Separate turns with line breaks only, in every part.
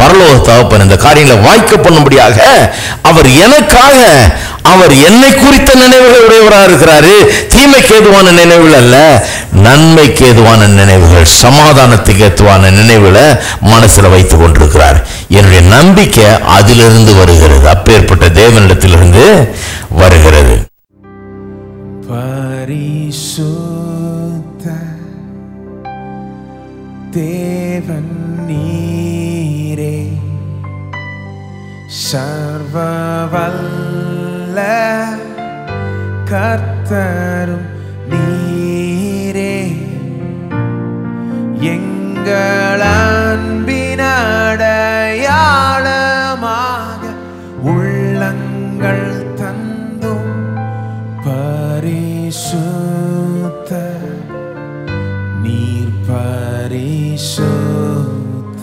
பரலோக தகப்பன் இந்த காரியங்களை வாய்க்க பண்ணும்படியாக அவர் எனக்காக அவர் என்னை குறித்த நினைவுகள் உடையவராக இருக்கிறாரு தீமைக்கு ஏதுவான நினைவுகள் அல்ல நன்மைக்கு ஏதுவான நினைவுகள் சமாதானத்துக்கு ஏதுவான நினைவுகளை மனசுல வைத்துக் கொண்டிருக்கிறார் என்னுடைய நம்பிக்கை அதிலிருந்து வருகிறது அப்பேற்பட்ட தேவனிடத்திலிருந்து வருகிறது
பரிசுத்த தேவன் நீரே சர்வவல்ல கர்த்தரும் நீரே எங்கள் அன்பின் அடையாளமாக உள்ளங்கள் தந்தும் பரிசுத்த நீர் பரிசுத்த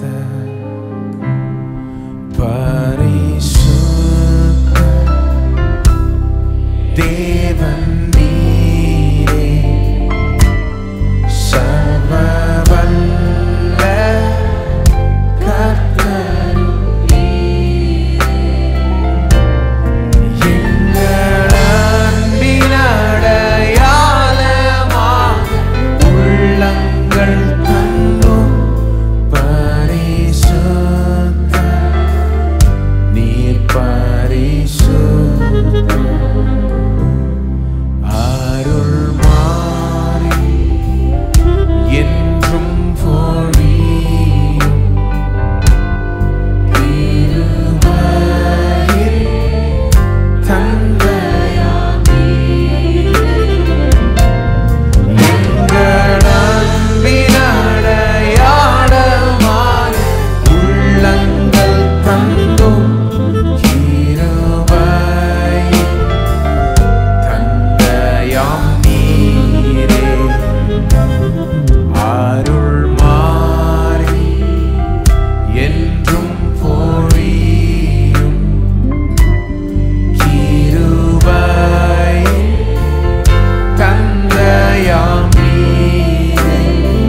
பரிசுத்த தேவன் நீரே சர்வவல்ல கர்த்தர் எங்கள் அன்பின் அடையாளமாக உள்ளங்கள் தந்தும் பரிசுத்த நீர் பரிசுத்த அருள் மாறி என்றும் பொழியும் திருமயில் தந்தையாமே எங்கள் அன்பின் அடையாளமாக உள்ளங்கள் தந்தும் கிருபையின் தந்தையாம் நீரே அருள் மாறி என்றும் பொழியும் கிருபையின் தந்தையாம் நீரே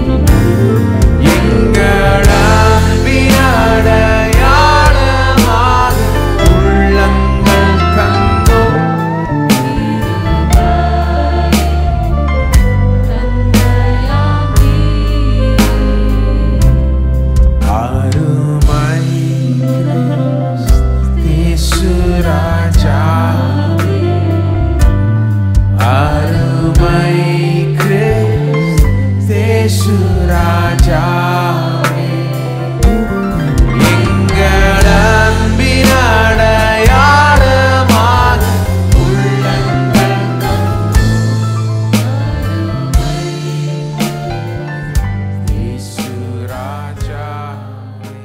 எங்கள் அன்பின் அடையாளமாக உள்ளங்கள் தந்தோம் அருமை கிறிஸ்து ராஜா அருமை கிறிஸ்து ராஜா எங்கள் அன்பின் அடையாளமாக உள்ளங்கள் இயேசு ராஜாவே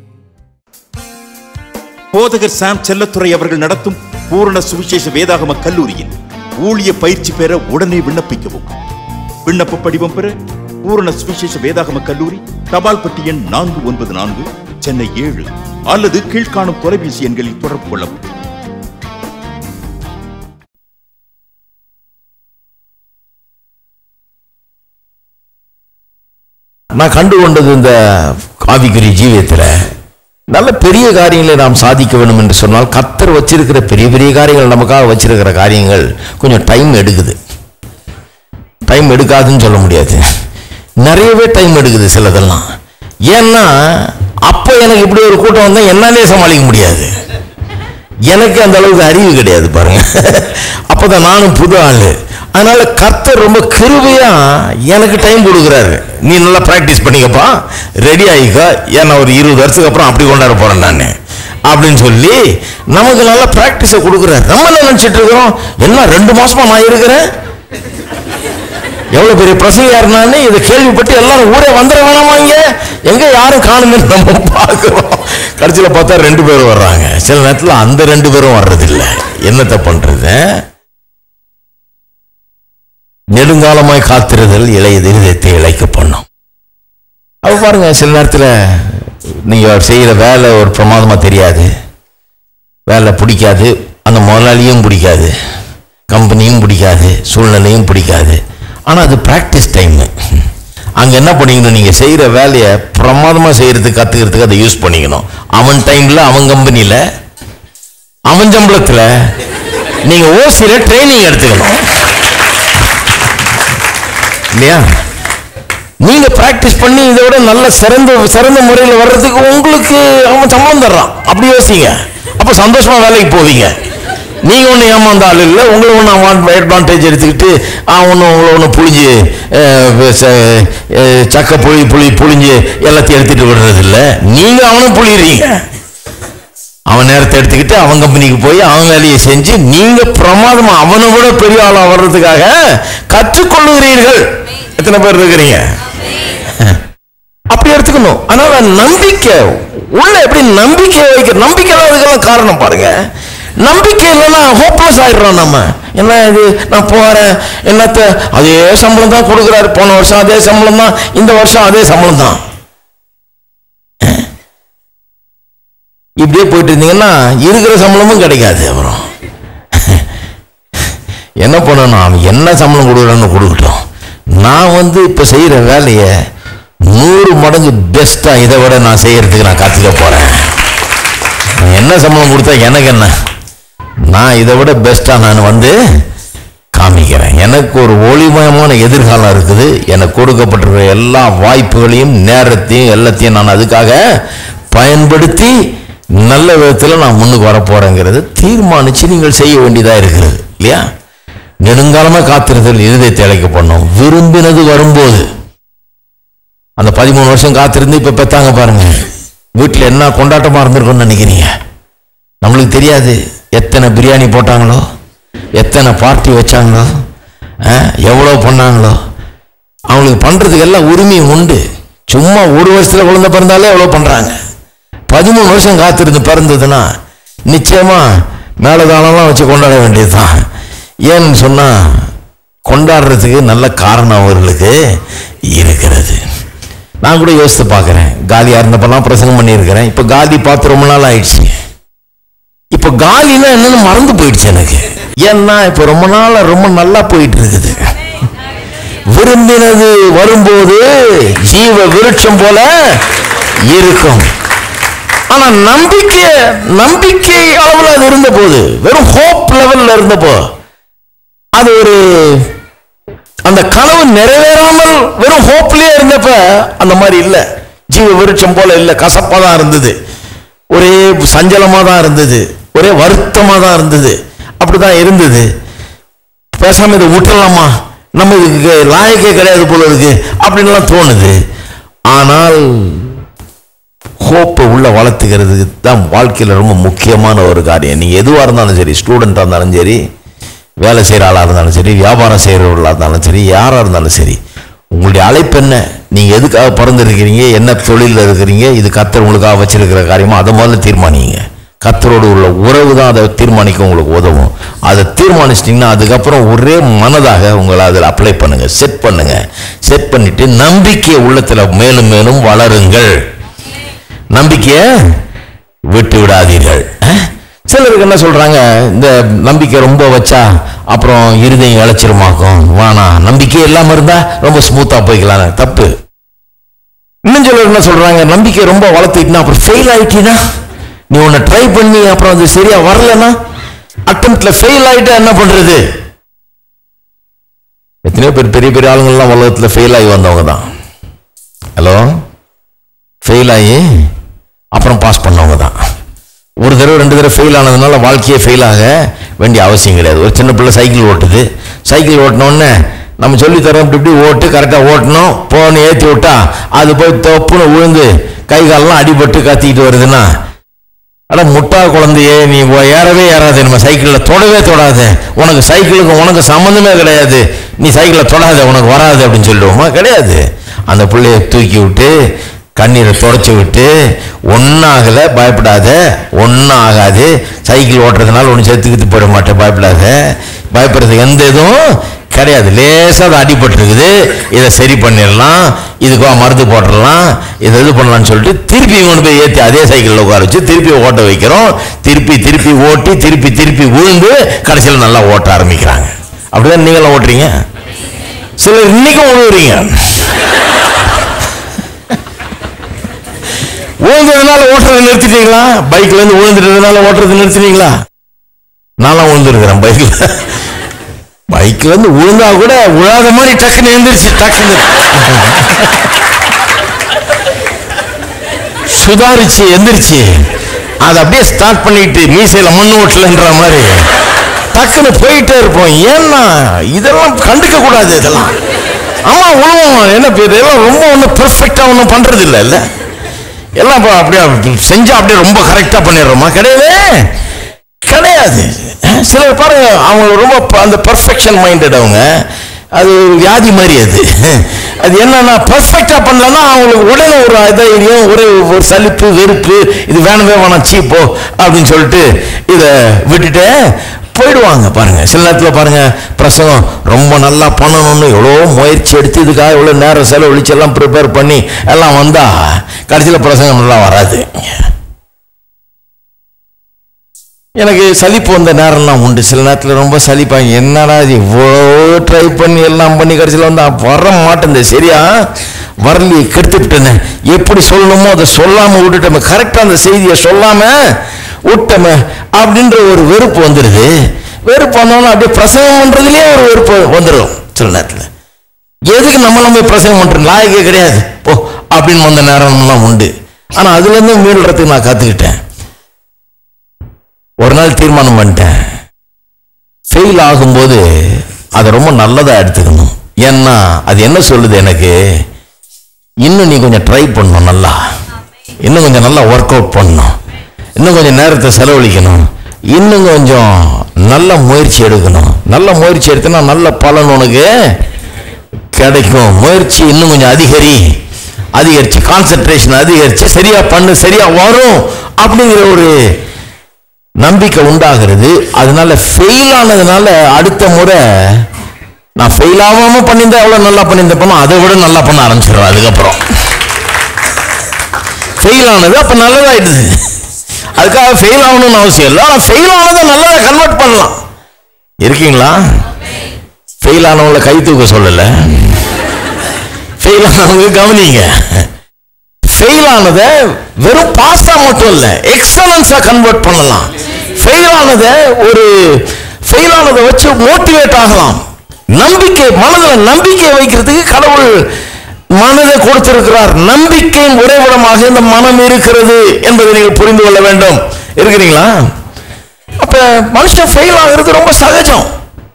போதகர் சாம் செல்லத்துறை அவர்கள் நடத்தும் பூரண சுவிசேஷ வேதாகம கல்லூரியில் ஊழிய பயிற்சி பெற உடனே விண்ணப்பிக்கவும் விண்ணப்ப படிவம் பெற பூரண சுவிசேஷ வேதாகம கல்லூரி தபால் பெட்டி எண் நான்கு ஒன்பது நான்கு சென்னை ஏழு அல்லது கீழ்காணும் தொலைபேசி எண்களில் தொடர்பு கொள்ளவும்
நான் கண்டு கொண்டது இந்த ஆவிக்குரிய ஜீவியத்தில் நல்ல பெரிய காரியங்களை நாம் சாதிக்க வேண்டும் என்று சொன்னால் கத்தர் வச்சிருக்கிற பெரிய பெரிய காரியங்கள் நமக்காக வச்சிருக்கிற காரியங்கள் கொஞ்சம் டைம் எடுக்குது டைம் எடுக்காதுன்னு சொல்ல முடியாது நிறையவே டைம் எடுக்குது சிலதெல்லாம் ஏன்னா அப்போ எனக்கு இப்படி ஒரு கூட்டம் வந்தால் என்னாலே சமாளிக்க முடியாது எனக்கு அந்த அளவுக்கு அறிவு கிடையாது பாருங்க அப்பதான் நானும் புது ஆளு அதனால கர்த்தர் ரொம்ப கிருபையா எனக்கு டைம் கொடுக்குறாரு நீ நல்லா பிராக்டிஸ் பண்ணிக்கப்பா ரெடி ஆகிக்க ஏன்னா ஒரு இருபது வருஷத்துக்கு அப்புறம் அப்படி கொண்டாட போறேன் நான் அப்படின்னு சொல்லி நமக்கு நல்ல பிராக்டிஸை கொடுக்குறாரு நம்ம என்ன நினைச்சிட்டு இருக்கிறோம் என்ன ரெண்டு மாசமா நான் இருக்கிறேன் எவ்வளவு பெரிய பிரசங்க இருந்தான்னு இதை கேள்விப்பட்டு எல்லாரும் ஊரே வந்துட வேணாமா இங்க எங்க யாரும் காணுமே நம்ம பார்க்கிறோம் கடைசியில பார்த்தா ரெண்டு பேரும் வர்றாங்க சில நேரத்துல அந்த ரெண்டு பேரும் வர்றதில்லை என்னத்த பண்றது நெடுங்காலமாய் காத்திருதல் இளைய இருதயத்தை இழைக்க பண்ணும் அப்ப பாருங்க சில நேரத்துல நீங்க செய்யற வேலை ஒரு பிரமாதமா தெரியாது வேலை பிடிக்காது அந்த முதலாளியும் பிடிக்காது கம்பெனியும் பிடிக்காது சூழ்நிலையும் பிடிக்காது ஆனால் அது ப்ராக்டிஸ் டைமு அங்க என்ன பண்ணிக்கணும் நீங்க செய்யற வேலையை பிரமாதமா செய்யறதுக்கு கத்துக்கிறதுக்கு அதை யூஸ் பண்ணிக்கணும் அவன் டைம்ல அவன் கம்பெனில அவன் சம்பளத்துல நீங்க ஓசியில ட்ரைனிங் எடுத்துக்கணும் இல்லையா நீங்க பிராக்டிஸ் பண்ணி இதை விட நல்ல சிறந்த சிறந்த முறையில் வர்றதுக்கு உங்களுக்கு அவன் சம்பளம் தர்றான் அப்படி யோசிங்க அப்ப சந்தோஷமா வேலைக்கு போவீங்க நீங்க ஒண்ணு ஏமாந்த ஆள் இல்லை உங்களை ஒன்று அட்வான்டேஜ் எடுத்துக்கிட்டு அவன் ஒன்று உங்களை ஒன்று புளிஞ்சு அஹ், ச- அஹ், சக்க புளி புளி புளிஞ்சு எல்லாத்தையும் எடுத்துட்டு விடுறது இல்லை நீங்க அவனும் புளியுறீங்க அவன் நேரத்தை எடுத்துக்கிட்டு அவன் கம்பெனிக்கு போய் அவன் வேலையை செஞ்சு நீங்க பிரமாதமா அவனை விட பெரிய ஆளா வர்றதுக்காக கற்றுக்கொள்ளுகிறீர்கள் எத்தனை பேர் இருக்கிறீங்க அப்படி எடுத்துக்கணும் அதனால நம்பிக்கை உள்ள எப்படி நம்பிக்கை வைக்க நம்பிக்கை இல்லாததுக்கெல்லாம் காரணம் பாருங்க நம்பிக்கை இல்லைன்னா ஹோப்லெஸ் ஆயிடுறோம் நம்ம என்ன இது நான் போறேன் என்னத்த அதே சம்பளம் தான் கொடுக்குறாரு போன வருஷம் அதே சம்பளம் தான் இந்த வருஷம் அதே சம்பளம் தான் இப்படியே போயிட்டு இருந்தீங்கன்னா இருக்கிற சம்பளமும் கிடைக்காது அப்புறம் என்ன பண்ணணும் அவன் என்ன சம்பளம் கொடுக்குறான்னு கொடுக்கட்டும் நான் வந்து இப்போ செய்கிற வேலையை நூறு மடங்கு பெஸ்ட்டாக இதை விட நான் செய்யறதுக்கு நான் கற்றுக்க போகிறேன் என்ன சம்பளம் கொடுத்தா எனக்கு என்ன நான் இதை விட பெஸ்ட்டாக நான் வந்து காமிக்கிறேன் எனக்கு ஒரு ஒளிமயமான எதிர்காலம் இருக்குது எனக்கு கொடுக்கப்பட்டிருக்கிற எல்லா வாய்ப்புகளையும் நேரத்தையும் எல்லாத்தையும் நான் அதுக்காக பயன்படுத்தி நல்ல விதத்தில் நான் முன்னுக்கு வர போறேங்கிறது தீர்மானிச்சு நீங்கள் செய்ய வேண்டியதாக இருக்கிறது இல்லையா நெடுங்காலமாக காத்திருத்தல் இருதயத்தை அழைக்க பண்ணோம் விரும்பினது வரும்போது அந்த பதிமூணு வருஷம் காத்திருந்து இப்போ பெத்தாங்க பாருங்க வீட்டில் என்ன கொண்டாட்டமாக இருந்திருக்கும்னு நினைக்கிறீங்க நம்மளுக்கு தெரியாது எத்தனை பிரியாணி போட்டாங்களோ எத்தனை பார்ட்டி வச்சாங்களோ ஆ, எவ்வளோ பண்ணாங்களோ அவங்களுக்கு பண்ணுறதுக்கு எல்லாம் உரிமையும் உண்டு சும்மா ஒரு வருஷத்தில் குழந்தை பிறந்தாலே எவ்வளோ பண்ணுறாங்க பதிமூணு வருஷம் காத்திருந்து பிறந்ததுன்னா நிச்சயமா மேலதானம்லாம் வச்சு கொண்டாட வேண்டியதுதான் ஏன்னு சொன்னால் கொண்டாடுறதுக்கு நல்ல காரணம் அவர்களுக்கு இருக்கிறது நான் கூட யோசித்து பார்க்குறேன் காலியாக இருந்தப்பெல்லாம் பிரசங்கம் பண்ணியிருக்கிறேன் இப்போ காலி பார்த்து ரொம்ப நாள் ஆயிடுச்சு இப்போ காலினா என்னன்னு மறந்து போயிடுச்சு எனக்கு ஏன்னா இப்போ ரொம்ப நாளா ரொம்ப நல்லா போயிட்டு இருக்குது விரும்பினது வரும்போது ஜீவ விருட்சம் போல இருக்கும் ஆனா நம்பிக்கை நம்பிக்கை அளவில் அது இருந்த போது வெறும் ஹோப் லெவல்ல இருந்தப்போ அது ஒரு அந்த கனவு நிறைவேறாமல் வெறும் ஹோப்லயே இருந்தப்ப அந்த மாதிரி இல்ல ஜீவ விருட்சம் போல இல்ல கசப்பா தான் இருந்தது ஒரே சஞ்சலமா தான் இருந்தது ஒரே வருத்தமா தான் இருந்தது அப்படிதான் இருந்தது பேசாம இதை விட்டுறலாமா நம்ம இதுக்கு லாயக்கே கிடையாது போல இருக்கு அப்படின்லாம் தோணுது ஆனால் ஹோப்பை உள்ள வளர்த்துக்கிறதுக்கு தான் வாழ்க்கையில் ரொம்ப முக்கியமான ஒரு காரியம் நீங்கள் எதுவாக இருந்தாலும் சரி ஸ்டூடெண்ட்டாக இருந்தாலும் சரி வேலை செய்கிற ஆளாக இருந்தாலும் சரி வியாபாரம் செய்கிறவர்களாக இருந்தாலும் சரி யாராக இருந்தாலும் சரி உங்களுடைய அழைப்பு என்ன நீங்கள் எதுக்காக பிறந்திருக்கிறீங்க என்ன தொழிலில் இருக்கிறீங்க இது கத்தர் உங்களுக்காக வச்சிருக்கிற காரியமோ அதை முதல்ல தீர்மானிங்க கத்தரோடு உள்ள உறவு தான் அதை தீர்மானிக்க உங்களுக்கு உதவும் அதை தீர்மானிச்சிட்டிங்கன்னா அதுக்கப்புறம் ஒரே மனதாக உங்களை அதில் அப்ளை பண்ணுங்க செட் பண்ணுங்க செட் பண்ணிட்டு நம்பிக்கை உள்ளத்தில் மேலும் மேலும் வளருங்கள் நம்பிக்கையை விட்டு விடாதீர்கள் அஹ்? சிலருக்கு என்ன சொல்றாங்க இந்த நம்பிக்கை ரொம்ப வச்சா அப்புறம் இருதயம் இழைச்சிருமாக்கும் வேணாம் நம்பிக்கை இல்லாம இருந்தா ரொம்ப ஸ்மூத்தா போய்க்கலாம் தப்பு இன்னும் சிலர் என்ன சொல்றாங்க நம்பிக்கை ரொம்ப வளர்த்துக்கிட்டா அப்புறம் ஃபெயில் ஆயிட்டீனா நீ உன்னை ட்ரை பண்ணி அப்புறம் அது சரியா வரலன்னா அட்டம்ப்ட்ல ஃபெயில் ஆயிட்டா என்ன பண்றது எத்தனையோ பேர் பெரிய பெரிய ஆளுங்கள்லாம் உலகத்துல ஃபெயில் ஆகி வந்தவங்க தான் ஹலோ ஃபெயில் ஆகி அப்புறம் பாஸ் பண்ணவங்க தான் ஒரு தடவை ரெண்டு தடவை ஃபெயில் ஆனதுனால வாழ்க்கையே ஃபெயில் ஆக வேண்டிய அவசியம் கிடையாது ஒரு சின்ன பிள்ளை சைக்கிள் ஓட்டுது சைக்கிள் ஓட்டினோடனே நம்ம சொல்லி தரோம் இப்படி இப்படி ஓட்டு கரெக்டாக ஓட்டணும் போன்னு ஏற்றி விட்டா அது போய் தொப்புன்னு விழுந்து கை காலெல்லாம் அடிபட்டு கத்திக்கிட்டு வருதுன்னா அட முட்டா குழந்தையே நீ உ- ஏறவே ஏறாது நம்ம சைக்கிளில் தொடவே தொடாத உனக்கு சைக்கிளுக்கு உனக்கு சம்மந்தமே கிடையாது நீ சைக்கிளில் தொடாத உனக்கு வராது அப்படின்னு சொல்லுவோமா கிடையாது அந்த பிள்ளைய தூக்கி விட்டு கண்ணீரை தொடச்சி விட்டு ஒன்றாகல பயப்படாத ஒன்றும் ஆகாது சைக்கிள் ஓட்டுறதுனால ஒன்று செத்துக்கிட்டு போயிட மாட்டேன் பயப்படாத பயப்படுறதுக்கு எந்த இதுவும் கிடையாது லேசாக அது அடிபட்டிருக்குது இதை சரி பண்ணிடலாம் இதுக்கு மருந்து போட்டுடலாம் இதை இது பண்ணலாம்னு சொல்லிட்டு திருப்பி கொண்டு போய் ஏற்றி அதே சைக்கிளில் உட்கார வச்சு திருப்பி ஓட்ட வைக்கிறோம் திருப்பி திருப்பி ஓட்டி திருப்பி திருப்பி விழுந்து கடைசியில் நல்லா ஓட்ட ஆரம்பிக்கிறாங்க அப்படிதான் நீங்களும் ஓட்டுறீங்க சிலர் இன்னைக்கும் உழுவுறீங்க விழுந்ததுனால ஓட்டுறதை நிறுத்திட்டீங்களா பைக்ல இருந்து விழுந்துட்டதுனால ஓட்டுறதை நிறுத்திட்டீங்களா நான்லாம் விழுந்துருக்கிறேன் பைக்ல பைக்ல இருந்து விழுந்தா கூட விழாத மாதிரி டக்குன்னு எழுந்திருச்சு டக்குன்னு சுதாரிச்சு எந்திரிச்சு அதை அப்படியே ஸ்டார்ட் பண்ணிட்டு மீசையில மண் ஓட்டலன்ற மாதிரி டக்குன்னு போயிட்டே இருப்போம் ஏன்னா இதெல்லாம் கண்டுக்க கூடாது இதெல்லாம் ஆமா உழுவோம் என்ன பேர் இதெல்லாம் ரொம்ப ஒன்றும் பெர்ஃபெக்டா ஒன்றும் பண்றது இல்லை இல்ல எல்லாம் இப்போ அப்படியே செஞ்சா அப்படியே ரொம்ப கரெக்டா பண்ணிடுறோமா கிடையவே கிடையாது அஹ் சிலர் பாருங்க அவங்க ரொம்ப ப- அந்த பர்ஃபெக்ஷன் மைண்டட் அவங்க அது ஒரு வியாதி மாதிரி அது அது என்னன்னா பர்ஃபெக்டா பண்ணலன்னா அவங்களுக்கு உடனே ஒரு அதைரியம் ஒரே ஒரு சலிப்பு வெறுப்பு இது வேணவே வேணாம் சீப்போ அப்படின்னு சொல்லிட்டு இதை விட்டுட்டு போயிடுவாங்க பாருங்க சில நேரத்தில் பாருங்க பிரசங்கம் ரொம்ப நல்லா பண்ணணும்னு எவ்வளோ முயற்சி எடுத்து இதுக்காக எவ்வளோ நேரம் செலவழிச்சு எல்லாம் ப்ரிப்பேர் பண்ணி எல்லாம் வந்தா கடைசியில் பிரசங்கம் நல்லா வராது எனக்கு சலிப்பு வந்த நேரம்லாம் உண்டு சில நேரத்தில் ரொம்ப சலிப்பாங்க என்னடா இது இவ்வளோ ட்ரை பண்ணி எல்லாம் பண்ணி கடைசியில் வந்து வர மாட்டேன் சரியா வரலையே கெடுத்து விட்டேனே எப்படி சொல்லணுமோ அதை சொல்லாமல் விட்டுட்டோமே கரெக்டாக அந்த செய்தியை சொல்லாமல் விட்டோமே அப்படின்ற ஒரு வெறுப்பு வந்துடுது வெறுப்பு வந்தோன்னா அப்படியே பிரசங்கம் பண்ணுறதுலேயே ஒரு வெறுப்பு வந்துடும் சில நேரத்தில் எதுக்கு நம்ம நம்ம பிரசங்கம் பண்ணுறோம் லாயக்கே கிடையாது போ அப்படின்னு வந்த நேரம்லாம் உண்டு ஆனால் அதுலேருந்து மீள்றதுக்கு நான் கற்றுக்கிட்டேன் ஒரு நாள் தீர்மானம் பண்ணிட்டேன் ஃபெயில் ஆகும்போது அதை ரொம்ப நல்லதா எடுத்துக்கணும் ஏன்னா அது என்ன சொல்லுது எனக்கு இன்னும் நீ கொஞ்சம் ட்ரை பண்ணணும் நல்லா இன்னும் கொஞ்சம் நல்லா ஒர்க் அவுட் பண்ணணும் இன்னும் கொஞ்சம் நேரத்தை செலவழிக்கணும் இன்னும் கொஞ்சம் நல்ல முயற்சி எடுக்கணும் நல்ல முயற்சி எடுத்தனா நல்ல பலன் உனக்கு கிடைக்கும் முயற்சி இன்னும் கொஞ்சம் அதிகரி அதிகரிச்சு கான்சென்ட்ரேஷன் அதிகரிச்சு சரியா பண்ணு சரியா வரும் அப்படிங்கிற ஒரு நம்பிக்கை உண்டாகிறது அதனால ஃபெயில் ஆனதுனால அடுத்த முறை நான் ஃபெயில் ஆகாம பண்ணியிருந்தா எவ்வளவு நல்லா பண்ணியிருந்தப்போ அதை விட நல்லா பண்ண ஆரம்பிச்சிடுறேன் அதுக்கப்புறம் ஃபெயில் ஆனது அப்ப நல்லதாயிடுது அதுக்காக ஃபெயில் ஆகணும்னு அவசியம் இல்லை ஆனால் ஃபெயில் ஆனதை நல்லதா கன்வெர்ட் பண்ணலாம் இருக்கீங்களா ஃபெயில் ஆனவங்கள கை தூக்க சொல்லல ஃபெயில் ஆனவங்க கவனிங்க ஃபெயில் ஆனதை வெறும் பாஸா மட்டும் இல்ல எக்ஸலன்ஸா கன்வெர்ட் பண்ணலாம் ஃபெயில் ஆனதை ஒரு ஃபெயில் ஆனதை வச்சு மோட்டிவேட் ஆகலாம் நம்பிக்கை மனதில் நம்பிக்கை வைக்கிறதுக்கு கடவுள் மனதை கொடுத்திருக்கிறார் நம்பிக்கையின் உறைவிடமாக இந்த மனம் இருக்கிறது என்பதை நீங்கள் புரிந்து கொள்ள வேண்டும் இருக்கிறீங்களா அப்ப மனுஷன் ஃபெயில் ஆகிறது ரொம்ப சகஜம்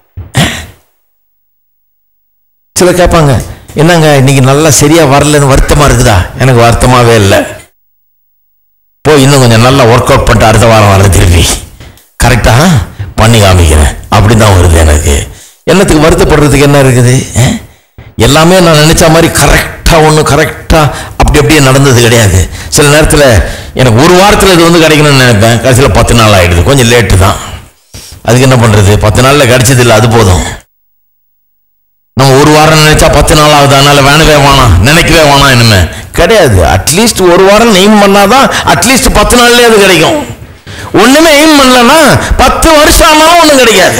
சில கேட்பாங்க என்னங்க இன்னைக்கு நல்லா சரியா வரலன்னு வருத்தமா இருக்குதா எனக்கு வருத்தமாவே இல்லை போய் இன்னும் கொஞ்சம் நல்லா ஒர்க் அவுட் பண்ணிட்டு அடுத்த வாரம் வர திருப்பி கரெக்டா பண்ணி காமிக்கிறேன் அப்படிதான் வருது எனக்கு என்னத்துக்கு வருத்தப்படுறதுக்கு என்ன இருக்குது அஹ்? எல்லாமே நான் நினைச்ச மாதிரி கரெக்டா ஒன்று கரெக்டா அப்படி அப்படியே நடந்தது கிடையாது சில நேரத்தில் எனக்கு ஒரு வாரத்தில் இது வந்து கிடைக்கணும்னு நினைப்பேன் கடைசியில் பத்து நாள் ஆயிடுது கொஞ்சம் லேட்டு தான் அதுக்கு என்ன பண்றது பத்து நாள்ல கிடைச்சது இல்லை அது போதும் நம்ம ஒரு வாரம் நினைச்சா பத்து நாள் ஆகுது அதனால வேணவே வேணாம் நினைக்கவே வேணாம் இனிமே கிடையாது அட்லீஸ்ட் ஒரு வாரம் எய்ம் பண்ணாதான் அட்லீஸ்ட் பத்து நாள்லயே அது கிடைக்கும் ஒண்ணுமே எய்ம் பண்ணலன்னா பத்து வருஷம் ஆனாலும் ஒண்ணும் கிடைக்காது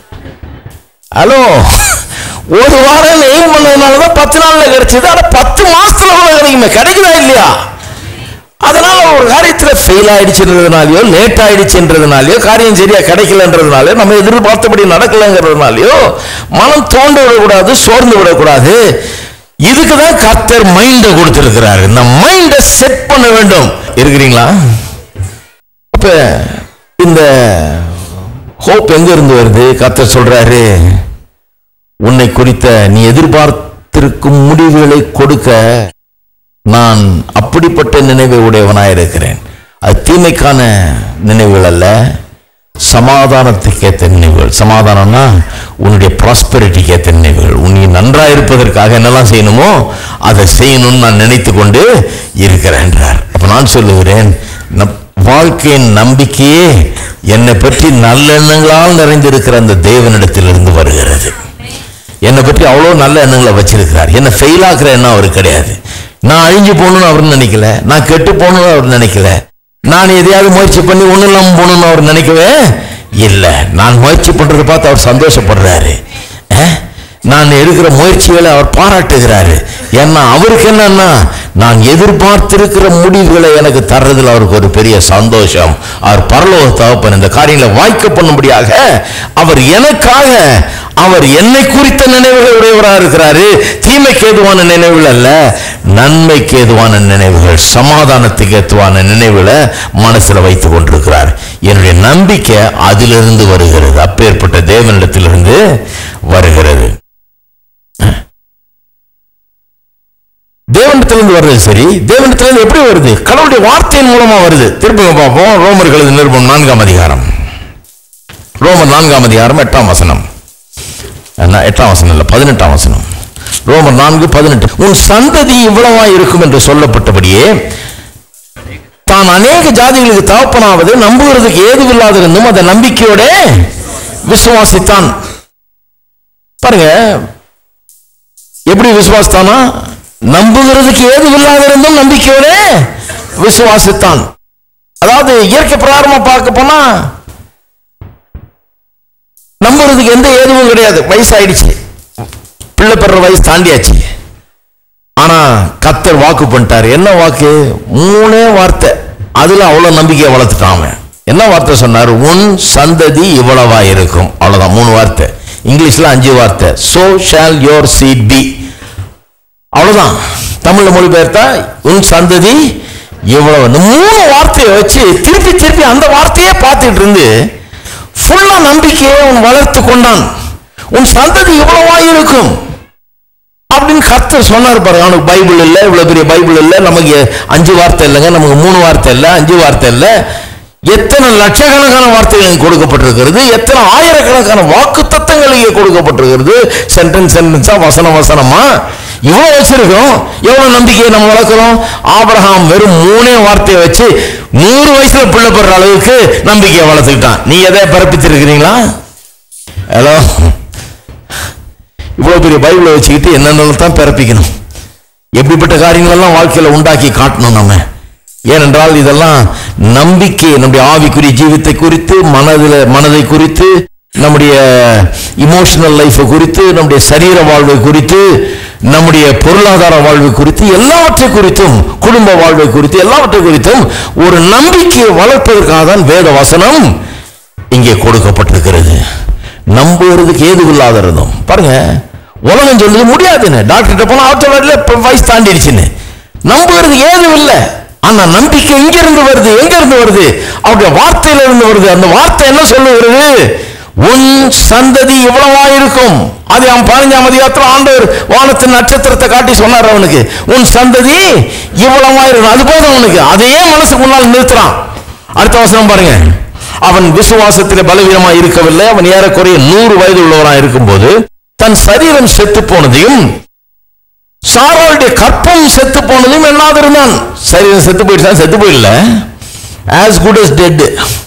ஹலோ ஒரு வாரம் எய்ம் பண்ணதுனாலதான் பத்து நாள்ல கிடைச்சது ஆனா பத்து மாசத்துல கூட கிடைக்குமே கிடைக்குதா இல்லையா அதனால ஒரு காரியத்துல ஃபெயில் ஆயிடுச்சுன்றதுனாலயோ லேட் ஆயிடுச்சுன்றதுனாலயோ காரியம் சரியா கிடைக்கலன்றதுனாலயோ நம்ம எதிர்பார்த்தபடி நடக்கலைங்கிறதுனாலயோ மனம் தோண்டு விடக்கூடாது சோர்ந்து விடக்கூடாது இதுக்கு தான் கர்த்தர் மைண்டை கொடுத்திருக்கிறாரு இந்த மைண்டை செட் பண்ண வேண்டும் இருக்கிறீங்களா அப்ப இந்த ஹோப் எங்க இருந்து வருது கர்த்தர் சொல்றாரு உன்னை குறித்த நீ எதிர்பார்த்திருக்கும் முடிவுகளை கொடுக்க நான் அப்படிப்பட்ட நினைவை உடையவனாயிருக்கிறேன் அது தீமைக்கான நினைவுகள் அல்ல சமாதானத்துக்கு ஏற்ற நினைவுகள் சமாதானம்னா உன்னுடைய ப்ராஸ்பெரிட்டிக்கு ஏற்ற நினைவுகள் உன் நீ நன்றாக இருப்பதற்காக என்னெல்லாம் செய்யணுமோ அதை செய்யணும்னு நான் நினைத்து கொண்டு இருக்கிறேன்றார் அப்ப நான் சொல்லுகிறேன் நம் வாழ்க்கையின் நம்பிக்கையே என்னை பற்றி நல்லெண்ணங்களால் நிறைந்திருக்கிற அந்த தேவனிடத்திலிருந்து வருகிறது என்னை பற்றி அவ்வளோ நல்ல எண்ணங்களை வச்சிருக்கிறார் என்னை ஃபெயில் ஆக்குற எண்ணம் அவருக்கு கிடையாது நான் அழிஞ்சு போகணும்னு அவர் நினைக்கல நான் கெட்டு போகணும்னு அவர் நினைக்கல நான் எதையாவது முயற்சி பண்ணி ஒன்றும் இல்லாமல் போகணும்னு அவர் நினைக்கவே இல்லை நான் முயற்சி பண்றதை பார்த்து அவர் சந்தோஷப்படுறாரு அஹ்? நான் எடுக்கிற முயற்சிகளை அவர் பாராட்டுகிறாரு ஏன்னா அவருக்கு என்னன்னா நான் எதிர்பார்த்திருக்கிற முடிவுகளை எனக்கு தர்றதுல அவருக்கு ஒரு பெரிய சந்தோஷம் அவர் பரலோக தகப்பன் இந்த காரியங்களை வாய்க்க பண்ணும்படியாக அவர் எனக்காக அவர் என்னை குறித்த நினைவுகள் உடையவராக இருக்கிறாரு தீமைக்கு ஏதுவான நினைவுகள் அல்ல நன்மைக்கு ஏதுவான நினைவுகள் சமாதானத்துக்கு ஏதுவான நினைவுகளை மனசுல வைத்துக் கொண்டிருக்கிறார் என்னுடைய நம்பிக்கை அதிலிருந்து வருகிறது அப்பேற்பட்ட தேவனிடத்திலிருந்து வருகிறது தேவனிடத்திலிருந்து வருது சரி தேவனிடத்திலிருந்து எப்படி வருது கடவுளுடைய வார்த்தையின் மூலமா வருது திருப்பி பார்ப்போம் ரோமர்களது நிருபம் நான்காம் அதிகாரம் ரோமர் நான்காம் அதிகாரம் எட்டாம் வசனம் என்ன, எட்டாம் வசனம் இல்ல பதினெட்டாம் வசனம் ரோமர் நான்கு பதினெட்டு உன் சந்ததி இவ்வளவா இருக்கும் என்று சொல்லப்பட்டபடியே தான் அநேக ஜாதிகளுக்கு தகப்பனாவது நம்புகிறதுக்கு ஏதுவில்லாதிருந்தும் அதை நம்பிக்கையோட விசுவாசித்தான் பாருங்க எப்படி விசுவாசித்தானா நம்புகிறதுக்கு ஏதுவில்லாதிருந்தும் நம்பிக்கையோட விசுவாசித்தான் அதாவது இயற்கை பிரகாரமா பார்க்க போனா நம்புறதுக்கு எந்த ஏதுவும் கிடையாது வயசாயிடுச்சு பிள்ளை பெற வயசு தாண்டியாச்சு ஆனா கத்தர் வாக்கு பண்ணிட்டாரு என்ன வாக்கு மூணே வார்த்தை அதுல அவ்வளவு நம்பிக்கையை வளர்த்துட்டான் அவன் என்ன வார்த்தை சொன்னார் உன் சந்ததி இவ்வளவா இருக்கும் அவ்வளவுதான் மூணு வார்த்தை இங்கிலீஷ்ல அஞ்சு வார்த்தை so shall your seed be அவ்வளவுதான் தமிழ்ல மொழிபெயர்த்தா உன் சந்ததி இவ்வளவு இந்த மூணு வார்த்தையை வச்சு திருப்பி திருப்பி அந்த வார்த்தையே பார்த்துட்டு இருந்து ஃபுல்லா நம்பிக்கையை அவன் வளர்த்து கொண்டான் உன் சந்ததி இவ்வளவா இருக்கும் அப்படின்னு கர்த்தர் சொன்னார் பாருங்க அவனுக்கு பைபிள் இல்லை இவ்வளவு பெரிய பைபிள் இல்லை நமக்கு அஞ்சு வார்த்தை இல்லைங்க நமக்கு மூணு வார்த்தை இல்லை அஞ்சு வார்த்தை இல்லை எத்தனை லட்சக்கணக்கான வார்த்தைகள் இங்கே கொடுக்கப்பட்டிருக்கிறது எத்தனை ஆயிரக்கணக்கான வாக்கு தத்தங்கள் இங்கே கொடுக்கப்பட்டிருக்கிறது சென்டென்ஸ் சென்டென்ஸா வசனம் வசனமா இவ்வளவு வச்சிருக்கோம் எவ்வளவு நம்பிக்கையை நம்ம வளர்க்கிறோம் ஆபிரகாம் வெறும் மூணே வார்த்தையை வச்சு நூறு வயசுல பிள்ளை பெற அளவுக்கு நம்பிக்கையை வளர்த்துக்கிட்டான் நீ எதை பிறப்பிச்சிருக்கிறீங்களா ஹலோ இவ்வளவு பெரிய பைபிளை வச்சுக்கிட்டு என்னென்ன தான் பிறப்பிக்கணும் எப்படிப்பட்ட காரியங்களெல்லாம் வாழ்க்கையில உண்டாக்கி காட்டணும் நம்ம ஏனென்றால் இதெல்லாம் நம்பிக்கை நம்முடைய ஆவிக்குரிய ஜீவித்தை குறித்து மனதில் மனதை குறித்து நம்முடைய இமோஷனல் லைஃபை குறித்து நம்முடைய சரீர வாழ்வை குறித்து நம்முடைய பொருளாதார வாழ்வை குறித்து எல்லாவற்றை குறித்தும் குடும்ப வாழ்வை குறித்து எல்லாவற்றை குறித்தும் ஒரு நம்பிக்கையை வளர்ப்பதற்காக தான் வேத வசனம் இங்கே கொடுக்கப்பட்டிருக்கிறது நம்புறதுக்கு ஏதுவில்லாத இருந்தோம் பாருங்க உலகம் சொல்லுது முடியாதுன்னு டாக்டர்கிட்ட போனா அவர் சொல்ல இப்ப வயசு தாண்டிடுச்சுன்னு நம்புறது ஏதும் இல்லை ஆனா நம்பிக்கை எங்க இருந்து வருது எங்க இருந்து வருது அவருடைய வார்த்தையில இருந்து வருது அந்த வார்த்தை என்ன சொல்லுகிறது உன் சந்ததி இவ்வளவா இருக்கும் அது அவன் பதினஞ்சாம் அதிகாரத்தில் ஆண்டவர் வானத்தின் நட்சத்திரத்தை காட்டி சொன்னார் அவனுக்கு உன் சந்ததி இவ்வளவா இருக்கும் அது போதும் அவனுக்கு அதையே மனசுக்கு முன்னால் நிறுத்துறான் அடுத்த வசனம் பாருங்க அவன் விசுவாசத்தில் பலவீனமா இருக்கவில்லை அவன் ஏறக்குறைய நூறு வயது உள்ளவனா இருக்கும்போது தன் சரீரம் செத்து போனதையும் சாராளுடைய கற்பம் செத்து போனதையும் எண்ணாது இருந்தான் சரீரம் செத்து போயிடுச்சா செத்து போயிடல ஆஸ் குட் as டெட்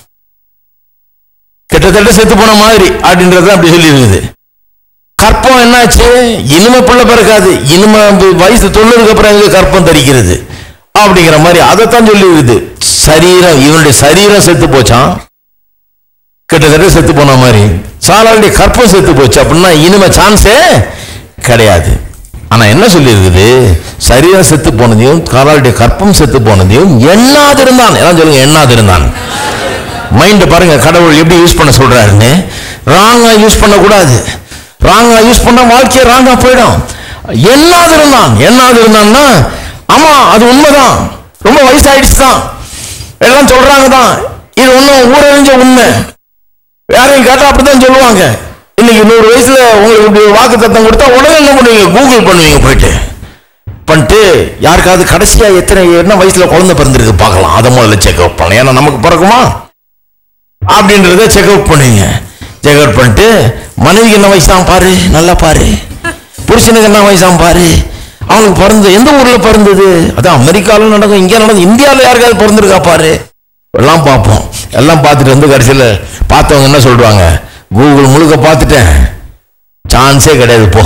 கிட்டத்தட்ட செத்து போன மாதிரி அப்படின்றது அப்படி சொல்லி இருக்குது கற்பம் என்னாச்சு இனிமே பிள்ளை பிறக்காது இனிமே வயசு தொண்ணூறுக்கு அப்புறம் எங்க கற்பம் தரிக்கிறது அப்படிங்கிற மாதிரி அதைத்தான் சொல்லி இருக்குது சரீரம் இவனுடைய சரீரம் செத்து போச்சான் கிட்டத்தட்ட செத்து போன மாதிரி சாலாளுடைய கற்பம் செத்து போச்சு அப்படின்னா இனிமே சான்ஸே கிடையாது ஆனா என்ன சொல்லியிருக்குது சரீரம் செத்து போனதையும் காலாளுடைய கற்பம் செத்து போனதையும் எண்ணாதிருந்தான் எல்லாம் சொல்லுங்க எண்ணாதிருந்தான் மைண்ட் பாருங்க கடவுள் எப்படி யூஸ் பண்ண சொல்றாருன்னு ராங்கா யூஸ் பண்ணக்கூடாது ராங்கா யூஸ் பண்ணா வாழ்க்கையை ராங்கா போயிடும் எண்ணாது இருந்தான் எண்ணாது இருந்தான்னா ஆமா அது உண்மைதான் ரொம்ப வயசாயிடுச்சு தான் எல்லாம் சொல்றாங்க தான் இது ஒன்றும் ஊரறிஞ்ச உண்மை யாரையும் கேட்டா அப்படித்தான் சொல்லுவாங்க இன்னைக்கு நூறு வயசுல உங்களுக்கு இப்படி வாக்கு தத்தம் கொடுத்தா உடனே என்ன பண்ணுவீங்க கூகுள் பண்ணுவீங்க போயிட்டு பண்ணிட்டு யாருக்காவது கடைசியா எத்தனை என்ன வயசுல குழந்தை பிறந்திருக்கு பார்க்கலாம் அதை முதல்ல செக்அப் பண்ணலாம் ஏன்னா நமக்கு பிறக்குமா அப்படின்றத செக்அப் பண்ணுவீங்க செக்அப் பண்ணிட்டு மனைவிக்கு என்ன வயசாம் பாரு நல்லா பாரு புருஷனுக்கு என்ன வயசாம் பாரு அவனுக்கு பிறந்தது எந்த ஊர்ல பிறந்தது அதான் அமெரிக்கால நடக்கும் இங்கே நடக்கும் இந்தியாவில் யாருக்காவது பிறந்திருக்கா பாரு எல்லாம் பார்ப்போம் எல்லாம் பார்த்துட்டு வந்து கடைசியில் பார்த்தவங்க என்ன சொல்றாங்க கூகுள் முழுக்க பார்த்துட்டேன் சான்ஸே கிடையாது போ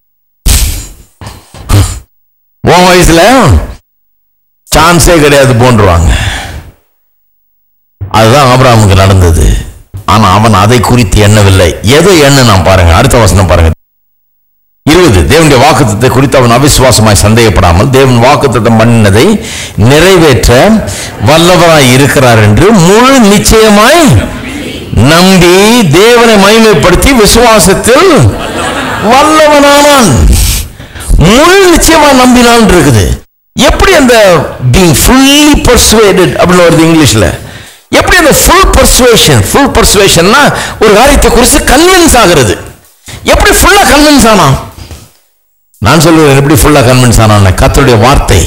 உன் வயசுல சான்ஸே கிடையாது போன்றுவாங்க அதுதான் ஆபிரகாமுக்கு நடந்தது ஆனா அவன் அதை குறித்து எண்ணவில்லை எதை எண்ண நான் பாருங்க அடுத்த வசனம் பாருங்க இருபது தேவனுடைய வாக்குத்தத்தை குறித்து அவன் அவிசுவாசமாய் சந்தேகப்படாமல் தேவன் வாக்குத்தத்தம் பண்ணினதை நிறைவேற்ற வல்லவராய் இருக்கிறார் என்று முழு நிச்சயமாய் நம்பி தேவனை மகிமைப்படுத்தி விசுவாசத்தில் வல்லவனானான் முழு நிச்சயமா நம்பினான் இருக்குது எப்படி அந்த being fully persuaded அப்படின்னு வருது இங்கிலீஷ்ல எப்படி அந்த ஃபுல் பர்சுவேஷன் ஃபுல் பர்சுவேஷன்னா ஒரு காரியத்தை குறித்து கன்வின்ஸ் ஆகிறது எப்படி ஃபுல்லா கன்வின்ஸ் ஆனான் நான் சொல்லுவேன் எப்படி ஃபுல்லா கன்வின்ஸ் ஆனான் கர்த்தருடைய வார்த்தை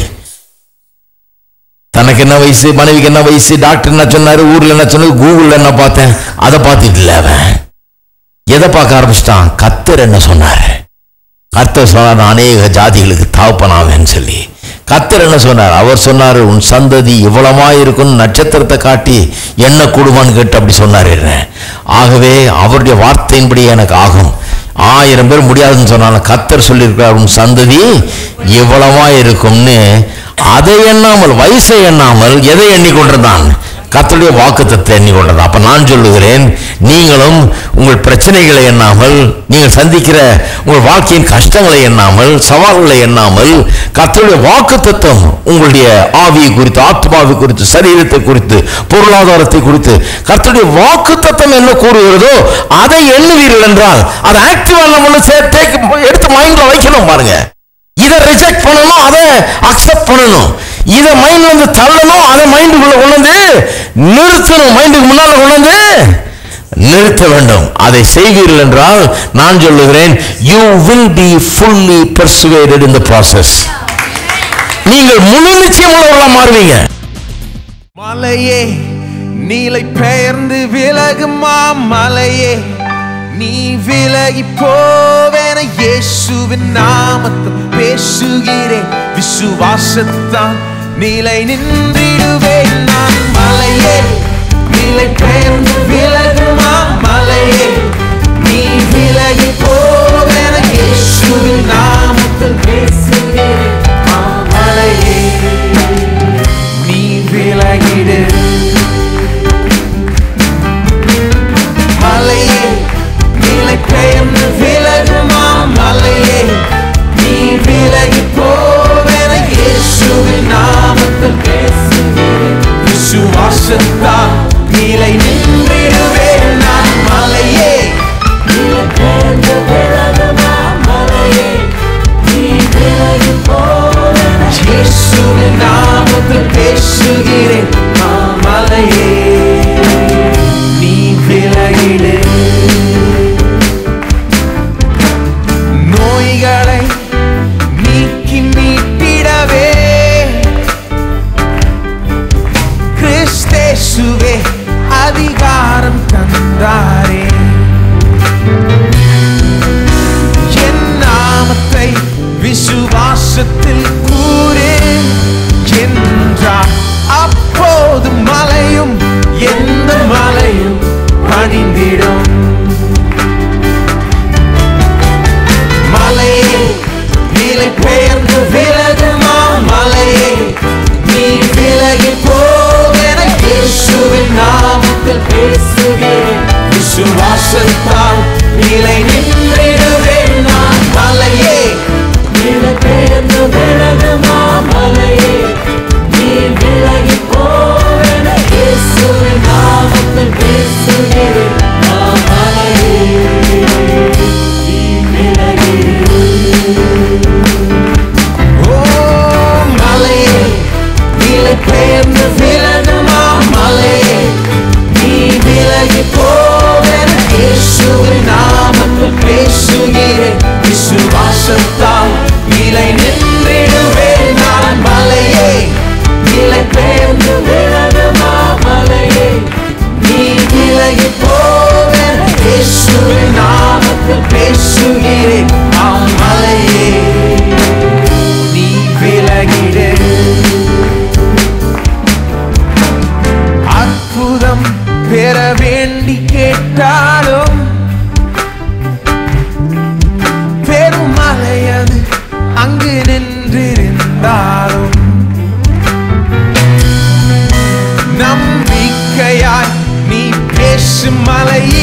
தனக்கு என்ன வயசு மனைவிக்கு என்ன வயசு டாக்டர் என்ன சொன்னாரு ஊர்ல என்ன சொன்னாரு கூகுள்ல என்ன பார்த்தேன் அதை பார்த்துட்டு இல்ல அவன் எதை பார்க்க ஆரம்பிச்சிட்டான் கத்தர் என்ன சொன்னாரு கர்த்தர் சொன்னார் நான் அநேக ஜாதிகளுக்கு தாப்பனாவேன்னு சொல்லி கர்த்தர் என்ன சொன்னார் அவர் சொன்னார் உன் சந்ததி இவ்வளமா இருக்கும் நட்சத்திரத்தை காட்டி என்ன கூடுமான்னு கேட்டு அப்படி சொன்னார் என்ன ஆகவே அவருடைய வார்த்தையின்படி எனக்கு ஆகும் ஆயிரம் பேர் முடியாதுன்னு சொன்னாலும் கர்த்தர் சொல்லியிருக்கிறார் உன் சந்ததி இவ்வளவா இருக்கும்னு அதை எண்ணாமல் வயசை எண்ணாமல் எதை எண்ணிக்கொண்டிருந்தான் கர்த்தருடைய வாக்குத்தத்தை எண்ணிக்கொண்டது அப்ப நான் சொல்லுகிறேன் நீங்களும் உங்கள் பிரச்சனைகளை எண்ணாமல் நீங்கள் சந்திக்கிற உங்கள் வாழ்க்கையின் கஷ்டங்களை எண்ணாமல் சவால்களை எண்ணாமல் கர்த்தருடைய வாக்குத்தத்தம் உங்களுடைய ஆவியை குறித்து ஆத்மாவை குறித்து சரீரத்தை குறித்து பொருளாதாரத்தை குறித்து கர்த்தருடைய வாக்குத்தத்தம் என்ன கூறுகிறதோ அதை எண்ணுவீர்கள் என்றால் அதை ஆக்டிவா நம்ம சேர்த்து எடுத்து மைண்ட்ல வைக்கணும் பாருங்க இதை ரிஜெக்ட் பண்ணணும் அதை அக்செப்ட் பண்ணணும் இதை மைண்ட்ல இருந்து தள்ளணும் அதை மைண்டுக்குள்ள கொண்டு வந்து நிறுத்தணும் மைண்டுக்கு முன்னால கொண்டு வந்து நிறுத்த வேண்டும் அதை செய்வீர்கள் என்றால் நான் சொல்லுகிறேன் you will be fully persuaded in the process நீங்கள் முழு நிச்சயம் உள்ளவர்களா மாறுவீங்க
மலையே நீலை பெயர்ந்து விலகுமா மலையே நீ விலகி போவேன இயேசுவின் நாமத்தில் பேசுகிறேன் விசுவாசத்தான் நிலை நின்றிடுவேன் நான் மலையே நீலை பெயர்ந்து விலகுமா மலையே நீ விலகி போவேன இயேசுவின் நாமத்தில் பேசுகிறேன் மலையே நீ விலகிடு மலையே நிலை பெயர்ந்து விலகுமா மலையே நீ விலகி போவென இயேசுவின் நாமத்தில் பேசுகிறேன் விசுவாசத்தால் நிலை நின்றிடுவேன் நான் மலையே நிலை பெயர்ந்து விலகுமா மலையே நீ விலகி போவென இயேசுவின் நாமத்தில் பேசுகிறேன் மலையே நீ விலகிடு நோய்களை நீக்கி மீட்டிடவே கிறிஸ்தேசுவே அதிகாரம் தந்தாரே என் நாமத்தை விசுவாசத்தில் கூறு என்றார் அப்போது மலையும் எந்த மலையும் பணிந்திடும் மலையே நிலை பெயர்ந்து விலகுமா மலையே நீ விலகி போவென இயேசுவின் நாமத்தில் பேசுகிறேன் விசுவாசத்தால் நிலை நின்றிடுவேன் நான் மலையே நிலை பெயர்ந்து விலகுமா மலையே நீ விலகி போவென இயேசுவின் நாமத்தில் பேசுகிறேன் நான் மலையே நீ விலகிடு ஓ மலையே நிலை பெயர்ந்து விலகுமா மலையே நீ விலகி போவென இயேசுவின் நாமத்தில் பேசுகிறேன் விசுவாசத்தால் நிலை நின்றிடுவேன் நான் மலையே நிலை பெயர்ந்து விலகுமா மலையே நீ விலகி போவென இயேசுவின் நாமத்தில் பேசுகிறேன் ஆம் மலையே நீ விலகிடு அற்புதம் பெற வேண்டி கேட்டாலும் பெருமலையது அங்கு நின்றிருந்தாலும் நம்பிக்கையாய் நீ பேசும் மலையே